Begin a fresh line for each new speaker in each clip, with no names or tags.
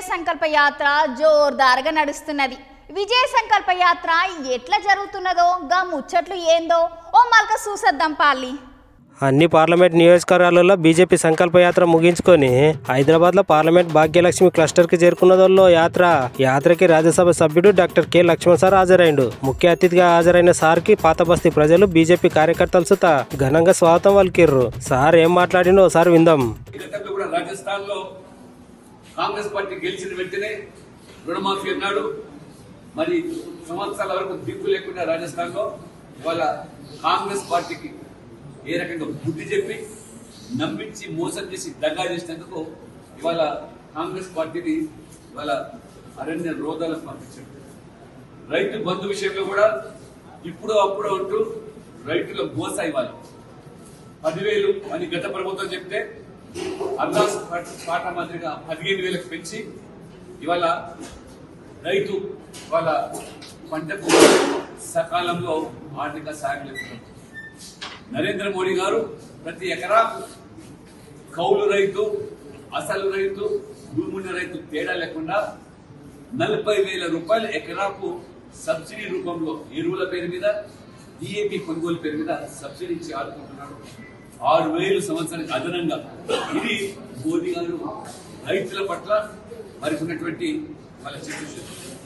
సంకల్ప యాత్ర జోర్దారుగా నడుస్తున్నది విజయ సంకల్ప యాత్ర ఎట్లా జరుగుతున్నదో గా ముచ్చట్లు ఏందో ఓ మల్క చూసద్దాం పాలి
అన్ని పార్లమెంట్ నియోజకవర్గాలలో బీజేపీ సంకల్ప యాత్ర ముగించుకొని హైదరాబాద్ లో పార్లమెంట్ భాగ్యలక్ష్మి క్లస్టర్ కి చేరుకున్నదోల్లో యాత్ర యాత్రకి రాజ్యసభ సభ్యుడు డాక్టర్ కె లక్ష్మణ్ సార్ హాజరైండు ముఖ్య అతిథిగా హాజరైన సార్ కి పాత బస్తీ ప్రజలు బీజేపీ కార్యకర్తలు సుత ఘనంగా స్వాగతం పలికిర్రు సార్ ఏం మాట్లాడినో సార్ విందాం
గతంలో కూడా రాజస్థాన్ లో కాంగ్రెస్ పార్టీ గెలిచిన వెంటనే రుణమాఫీ అన్నాడు మరి సంవత్సరాల వరకు దిక్కు లేకుండా రాజస్థాన్ లో ఇవాళ కాంగ్రెస్ పార్టీకి ఏ రకంగా బుద్ధి చెప్పి నమ్మించి మోసం చేసి దగా చేసినందుకు ఇవాళ కాంగ్రెస్ పార్టీని ఇవాళ అరణ్య రోగాలకు పంపించాడు రైతు బంధు విషయంలో కూడా ఇప్పుడు అప్పుడు అంటూ రైతుల మోస ఇవ్వాలి పదివేలు అని గత ప్రభుత్వం చెప్తే అల్లాస్ పాట మాదిరిగా పదిహేను వేలకు పెంచి ఇవాళ రైతు వాళ్ళ పంటకు సకాలంలో ఆర్థిక సాయం లేకుండా నరేంద్ర మోడీ గారు ప్రతి ఎకరా కౌలు రైతు అసలు రైతు భూమున్న రైతు తేడా లేకుండా నలభై వేల రూపాయల ఎకరాకు సబ్సిడీ రూపంలో ఎరువుల పేరు మీద డిఏపి కొనుగోలు పేరు మీద సబ్సిడీ ఇచ్చి ఆదుకుంటున్నాడు ఆరు వేలు సంవత్సరానికి అదనంగా ఇది మోదీ గారు రైతుల పట్ల వారికి ఉన్నటువంటి వాళ్ళ చిత్తశుద్ధి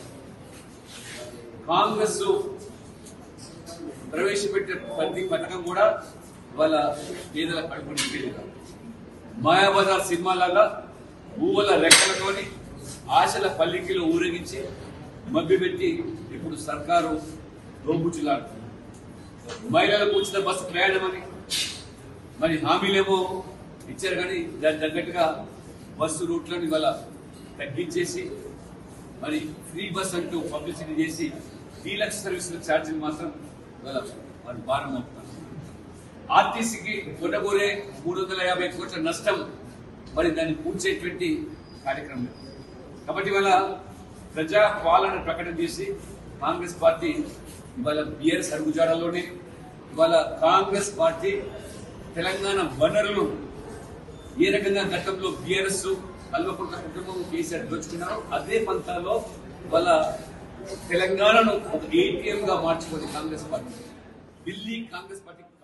కాంగ్రెస్ ప్రవేశపెట్టే ప్రతి పథకం కూడా వాళ్ళ పేదల కడుపుని నింపేది మాయాబజార్ సినిమా లాగా పువ్వుల రెక్కలతోని ఆశల పల్లికిలో ఊరేగించి మభ్యపెట్టి ఇప్పుడు సర్కారు దోబుచులాడుతుంది మహిళలకు ఉచిత బస్సు ప్రయాణం అని మరి హామీలేమో ఇచ్చారు కానీ దాని తగ్గట్టుగా బస్సు రూట్లను ఇవాళ తగ్గించేసి మరి ఫ్రీ బస్ అంటూ పబ్లిసిటీ చేసి డీలక్స్ సర్వీసుల ఛార్జీలు మాత్రం ఇవాళ వారు భారం మోపుతారు ఆర్టీసీకి కొనగోరే మూడు వందల యాభై కోట్ల నష్టం మరి దాన్ని పూడ్చేటువంటి కార్యక్రమం కాబట్టి ఇవాళ ప్రజా పాలన ప్రకటన చేసి కాంగ్రెస్ పార్టీ ఇవాళ బిఆర్ఎస్ అడుగుజాడలోనే ఇవాళ కాంగ్రెస్ పార్టీ తెలంగాణ వనరులు ఏ రకంగా గతంలో బిఆర్ఎస్ కల్వకుంట్ల కుటుంబం కేసీఆర్ దోచుకున్నారో అదే పంతాలో వాళ్ళ తెలంగాణను ఒక ఏటీఎం గా మార్చుకుంది కాంగ్రెస్ పార్టీ ఢిల్లీ కాంగ్రెస్ పార్టీ